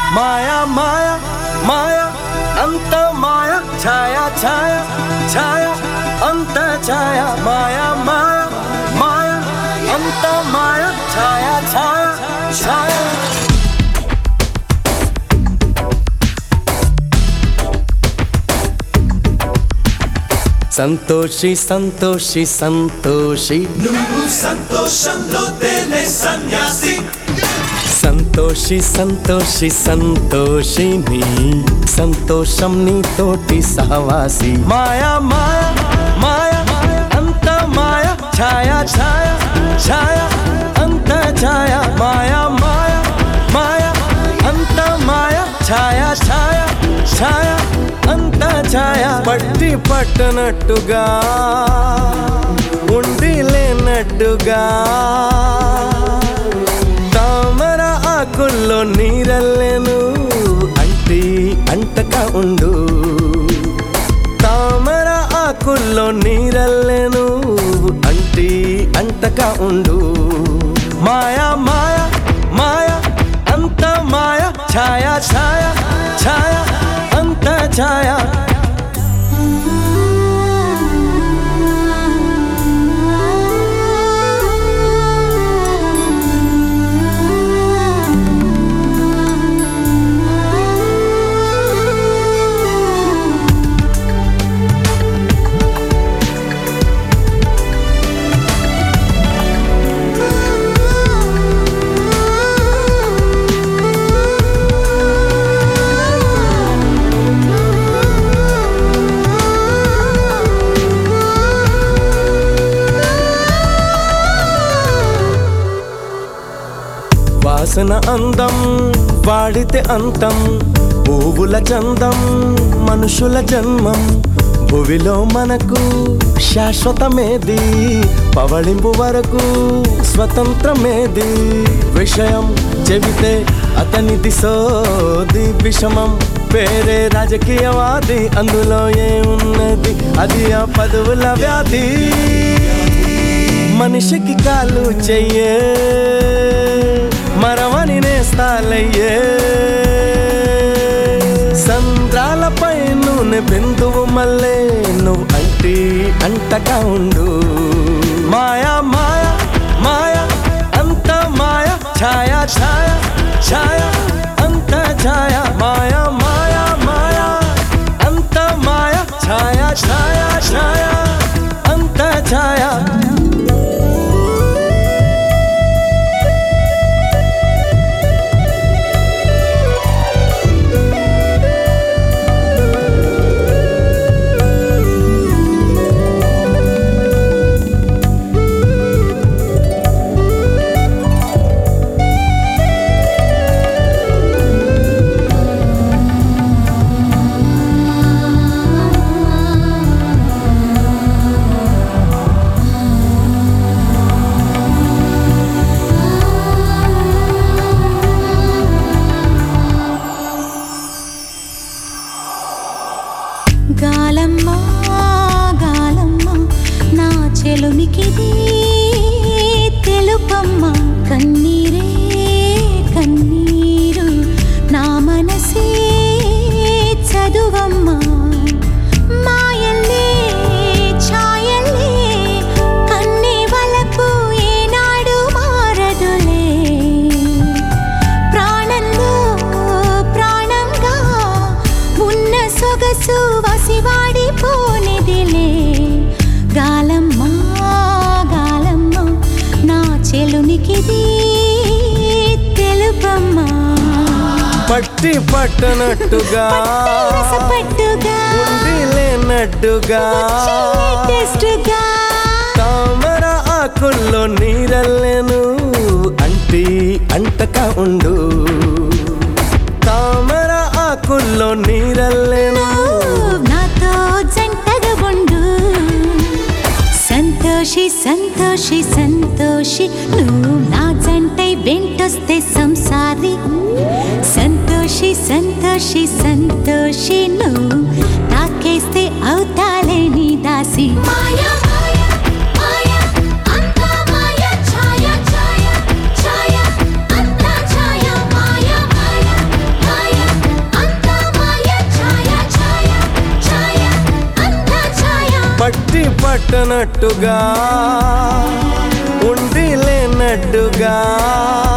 మాయా మాయా మాయా అంత మాయా ఛాయా ఛాయా ఛాయా అంత ఛాయా మాయా మాయా మాయా అంత మాయా ఛాయా ఛాయా ఛాయా సంతోషి సంతోషి సంతోషి సంతోషంలో తేలే సన్యాసి సంతోషి సంతోషి సంతోషి నీ సంతోషం నీతోటి సహవాసి మాయా మాయా మాయా అంత మాయా ఛాయా ఛాయా ఛాయా అంత ఛాయా మాయా మాయా మాయా అంత మాయా ఛాయా ఛాయా ఛాయా అంత ఛాయా పట్టి పట్టనట్టుగా ఉండి లేనట్టుగా తామర ఆకుల్లో నీరల్లేను అంటి అంటక ఉండు తామర ఆకుల్లో నీరల్లేను అంటి అంటక ఉండు మాయా మాయా మాయా అంత మాయా ఛాయా ఛాయా ఛాయా అంత ఛాయా వాసన అందం వాడితే అంతం పువ్వుల చందం మనుషుల జన్మం భువిలో మనకు శాశ్వతమేది పవళింపు వరకు స్వతంత్రమేది విషయం చెబితే అతనిది సోది విషమం పేరే రాజకీయవాది అందులో ఏమున్నది అది ఆ పదవుల వ్యాధి మనిషికి కాలు చెయ్యే మరవని నేస్తాలయ్యే సంద్రాలపై నూనె బిందువు మల్లే నువ్వు అంటి అంటగా ఉండు మాయా మాయా మాయా అంత మాయా ఛాయా ఛాయా ఛాయా అంత ఛాయా మాయా మాయా మాయా అంత మాయా ఛాయా ఛాయా ఛాయా అంత ఛాయా గాలమ్మ గాలమ్మ నా చెలునికిది తెలుపమ్మ కన్నీరే కన్నీరు నా మనసే చదువమ్మ మాయల్లే ఛాయల్లే కన్నే వలపు ఏనాడు మారదులే ప్రాణంలో ప్రాణంగా ఉన్న సొగసు వసివాడిపోనిదిలే గాలమ్మ గాలమ్మ నా చెలునికిది తెలుపమ్మ పట్టి పట్టనట్టుగా పట్టుగా ఉండి లేనట్టుగా టెస్టుగా తామర ఆకుల్లో నీరల్లేను అంటి అంటక ఉండు తామర ఆకుల్లో నీరల్లేను నాతో జంటగా ఉండు సంతోషి సంతోషి సంతోషి నువ్వు నా జంటై వెంటొస్తే సంసారి సంతోషి సంతోషి సంతోషి నువ్వు నాకేస్తే అవుతాలే నీ దాసి మాయా మాయా మాయా అంతా మాయా ఛాయా ఛాయా ఛాయా అంతా ఛాయా మాయా మాయా పుట్టనట్టుగా ఉండి లేనట్టుగా